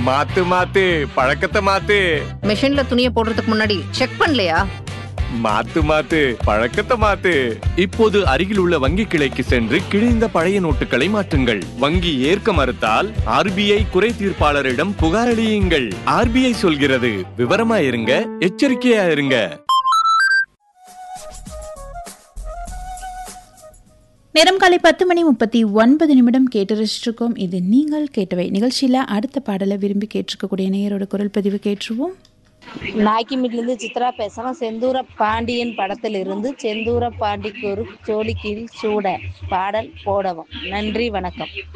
மாத்து மாத்து பழக்கத்தை மாத்து மிஷின்ல துணியை போடுறதுக்கு முன்னாடி செக் பண்ணலையா மாத்து மாத்து பழக்கத்தை மாத்து இப்போது அருகில் உள்ள வங்கி கிளைக்கு சென்று கிழிந்த பழைய நோட்டுகளை மாற்றுங்கள் வங்கி ஏற்க மறுத்தால் ஆர்பிஐ குறை தீர்ப்பாளரிடம் புகாரளியுங்கள் ஆர்பிஐ சொல்கிறது விவரமா இருங்க எச்சரிக்கையா இருங்க நேரம் காலை பத்து மணி முப்பத்தி ஒன்பது நிமிடம் கேட்டு ரசிச்சிருக்கோம் இது நீங்கள் கேட்டவை நிகழ்ச்சியில் அடுத்த பாடலை விரும்பி கேட்டிருக்கக்கூடிய நேயரோட குரல் பதிவு கேட்டுருவோம் நாய்க்குமிட்லேருந்து சித்ரா பேசுகிறோம் செந்தூர பாண்டியன் படத்தில் இருந்து செந்தூர பாண்டிக்கு ஒரு ஜோலிக்கீழ் சூட பாடல் போடவும் நன்றி வணக்கம்